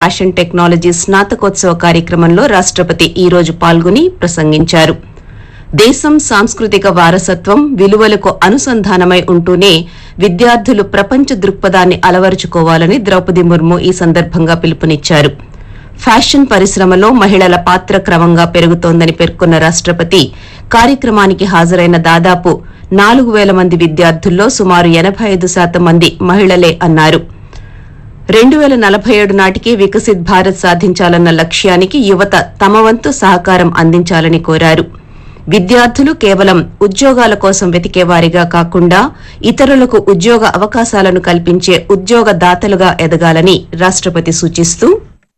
fashion technology స్నాతకోత్సవ కార్యక్రమంలో రాష్టపతి ఈ రోజు పాల్గొని ప్రసంగించారు దేశం సాంస్కృతిక వారసత్వం విలువలకు అనుసంధానమై ఉంటూనే విద్యార్థులు ప్రపంచ దృక్పథాన్ని అలవరుచుకోవాలని ద్రౌపది ముర్ము ఈ సందర్భంగా పిలుపునిచ్చారు ఫ్యాషన్ పరిశ్రమలో మహిళల పాత్ర క్రమంగా పెరుగుతోందని పేర్కొన్న రాష్టపతి కార్యక్రమానికి హాజరైన దాదాపు నాలుగు వేల మంది విద్యార్థుల్లో సుమారు ఎనబై ఐదు శాతం మంది మహిళలే అన్నారు రెండు వేల నలభై ఏడు నాటికి వికసిత్ భారత్ సాధించాలన్న లక్ష్యానికి యువత తమ వంతు సహకారం అందించాలని కోరారు విద్యార్థులు కేవలం ఉద్యోగాల కోసం వెతికేవారిగా కాకుండా ఇతరులకు ఉద్యోగ అవకాశాలను కల్పించే ఉద్యోగదాతలుగా ఎదగాలని రాష్టపతి సూచిస్తూ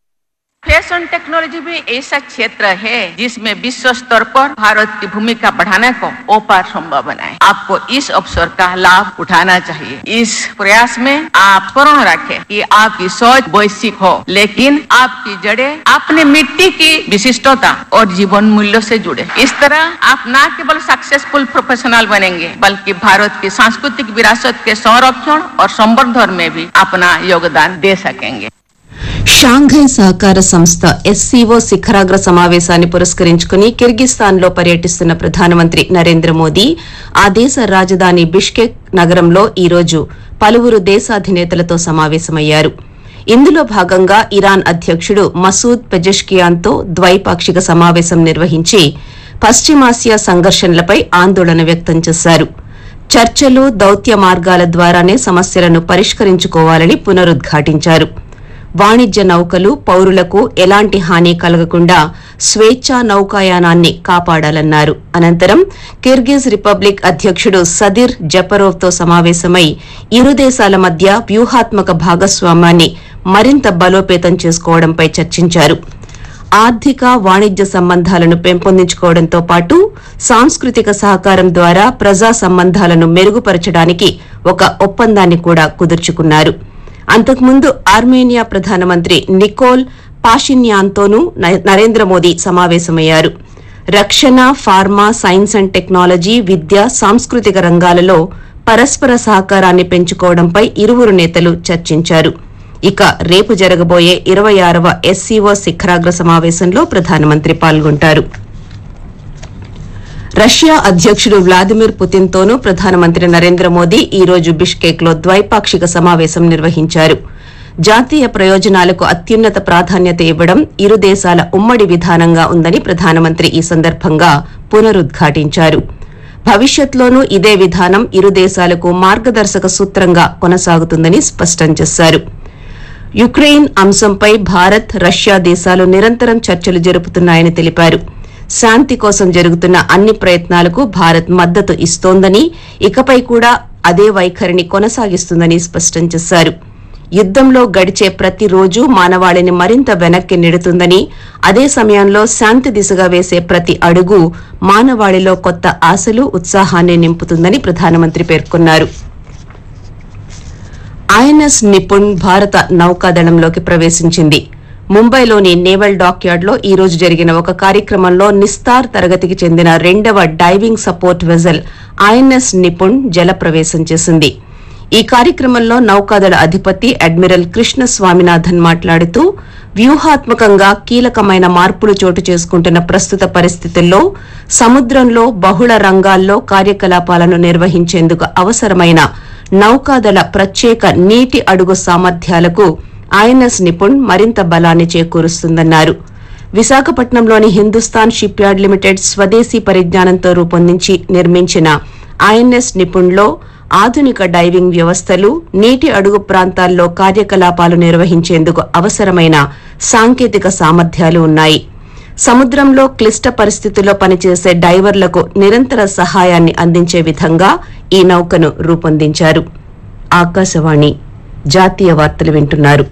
फैशन टेक्नोलॉजी भी ऐसा क्षेत्र है जिसमें विश्व स्तर पर भारत की भूमिका बढ़ाने को ओपार संभव बनाए आपको इस अवसर का लाभ उठाना चाहिए इस प्रयास में आप पूर्ण रखें कि आपकी सोच वैश्विक हो लेकिन आपकी जड़ें अपने मिट्टी की विशिष्टता और जीवन मूल्यों से जुड़े इस तरह आप न केवल सक्सेसफुल प्रोफेशनल बनेंगे बल्कि भारत की सांस्कृतिक विरासत के संरक्षण और संवर्धन में भी अपना योगदान दे सकेंगे షాంఘై సహకార సంస్థ ఎస్సీఓ శిఖరాగ్ర సమావేశాన్ని పురస్కరించుకుని కిర్గిస్తాన్లో పర్యటిస్తున్న ప్రధానమంత్రి నరేంద్ర మోదీ ఆ దేశ రాజధాని బిష్కెక్ నగరంలో ఈ రోజు పలువురు దేశాధినేతలతో సమావేశమయ్యారు ఇందులో భాగంగా ఇరాన్ అధ్యక్షుడు మసూద్ పెజెష్కియాన్తో ద్వైపాక్షిక సమావేశం నిర్వహించి పశ్చిమాసియా సంఘర్షణలపై ఆందోళన వ్యక్తం చేశారు చర్చలు దౌత్య మార్గాల ద్వారానే సమస్యలను పరిష్కరించుకోవాలని పునరుద్ఘాటించారు వాణిజ్య నౌకలు పౌరులకు ఎలాంటి హాని కలగకుండా స్వేచ్ఛా నౌకాయానాన్ని కాపాడాలన్నారు అనంతరం కిర్గిజ్ రిపబ్లిక్ అధ్యక్షుడు సదిర్ జపరోవ్తో సమావేశమై ఇరు దేశాల మధ్య వ్యూహాత్మక భాగస్వామ్యాన్ని మరింత బలోపేతం చేసుకోవడంపై చర్చించారు ఆర్థిక వాణిజ్య సంబంధాలను పెంపొందించుకోవడంతో పాటు సాంస్కృతిక సహకారం ద్వారా ప్రజా సంబంధాలను మెరుగుపరచడానికి ఒక ఒప్పందాన్ని కూడా కుదుర్చుకున్నారు అంతకుముందు ఆర్మేనియా ప్రధానమంత్రి నికోల్ పాషిన్యాన్తోనూ న- నరేంద్ర మోదీ సమావేశమయ్యారు రక్షణ ఫార్మా సైన్స్ అండ్ టెక్నాలజీ విద్య సాంస్కృతిక రంగాలలో పరస్పర సహకారాన్ని పెంచుకోవడంపై ఇరువురు నేతలు చర్చించారు ఇక రేపు జరగబోయే ఇరవై ఆరవ ఎస్సీఓ శిఖరాగ్ర సమావేశంలో ప్రధానమంత్రి పాల్గొంటారు రష్యా అధ్యక్షుడు వ్లాదిమిర్ పుతిన్తోనూ ప్రధానమంత్రి నరేంద్ర మోదీ ఈ రోజు బిష్కేక్లో ద్వైపాక్షిక సమావేశం నిర్వహించారు జాతీయ ప్రయోజనాలకు అత్యున్నత ప్రాధాన్యత ఇవ్వడం ఇరు దేశాల ఉమ్మడి విధానంగా ఉందని ప్రధానమంత్రి ఈ సందర్భంగా పునరుద్ఘాటించారు భవిష్యత్లోనూ ఇదే విధానం ఇరు దేశాలకు మార్గదర్శక సూత్రంగా కొనసాగుతుందని స్పష్టం చేశారు యుక్రెయిన్ అంశంపై భారత్ రష్యా దేశాలు నిరంతరం చర్చలు జరుపుతున్నాయని తెలిపారు శాంతి కోసం జరుగుతున్న అన్ని ప్రయత్నాలకు భారత్ మద్దతు ఇస్తోందని ఇకపై కూడా అదే వైఖరిని కొనసాగిస్తుందని స్పష్టం చేశారు యుద్దంలో గడిచే ప్రతి రోజు మానవాళిని మరింత వెనక్కి నెడుతుందని అదే సమయంలో శాంతి దిశగా వేసే ప్రతి అడుగు మానవాళిలో కొత్త ఆశలు ఉత్సాహాన్ని నింపుతుందని ప్రధానమంత్రి పేర్కొన్నారు ఐఎన్ఎస్ నిపుణ్ భారత నౌకాదళంలోకి ప్రవేశించింది ముంబైలోని నేవల్ డాక్యార్డ్లో ఈ రోజు జరిగిన ఒక కార్యక్రమంలో నిస్తార్ తరగతికి చెందిన రెండవ diving support vessel INS Nipun జల ప్రవేశం చేసింది ఈ కార్యక్రమంలో నౌకాదళ అధిపతి అడ్మిరల్ కృష్ణ స్వామినాథన్ మాట్లాడుతూ వ్యూహాత్మకంగా కీలకమైన మార్పులు చోటు చేసుకుంటున్న ప్రస్తుత పరిస్థితుల్లో సముద్రంలో బహుళ రంగాల్లో కార్యకలాపాలను నిర్వహించేందుకు అవసరమైన నౌకాదళ ప్రత్యేక నీటి అడుగు సామర్థ్యాలకు ఐఎన్ఎస్ నిపుణ్ మరింత బలాన్ని చేకూరుస్తుందన్నారు విశాఖపట్నంలోని హిందుస్థాన్ షిప్ యార్డ్ లిమిటెడ్ స్వదేశీ పరిజ్ఞానంతో రూపొందించి నిర్మించిన ఐఎన్ఎస్ నిపుణ్లో ఆధునిక డైవింగ్ వ్యవస్థలు నీటి అడుగు ప్రాంతాల్లో కార్యకలాపాలు నిర్వహించేందుకు అవసరమైన సాంకేతిక సామర్థ్యాలు ఉన్నాయి సముద్రంలో క్లిష్ట పరిస్థితుల్లో పనిచేసే డైవర్లకు నిరంతర సహాయాన్ని అందించే విధంగా ఈ నౌకను రూపొందించారు ఆకాశవాణి జాతీయ వార్తలు వింటున్నారు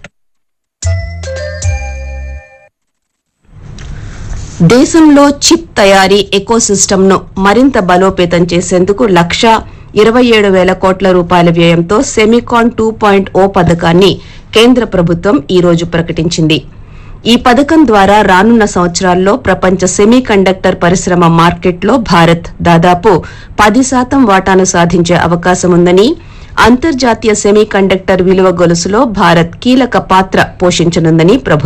దేశంలో చిప్ తయారీ ఎకోసిస్టమ్ను మరింత బలోపేతం చేసేందుకు లక్ష ఇరవై ఏడు వేల కోట్ల రూపాయల వ్యయంతో సెమికాన్ టూ పాయింట్ ఓ పథకాన్ని కేంద్ర ప్రభుత్వం ఈ రోజు ప్రకటించింది ఈ పథకం ద్వారా రానున్న సంవత్సరాల్లో ప్రపంచ సెమీ కండక్టర్ పరిశ్రమ మార్కెట్లో భారత్ దాదాపు పది శాతం వాటాను సాధించే అవకాశం ఉందని అంతర్జాతీయ సెమీ కండక్టర్ విలువ గొలుసులో భారత్ కీలక పాత్ర పోషించనుందని ప్రభుత్వం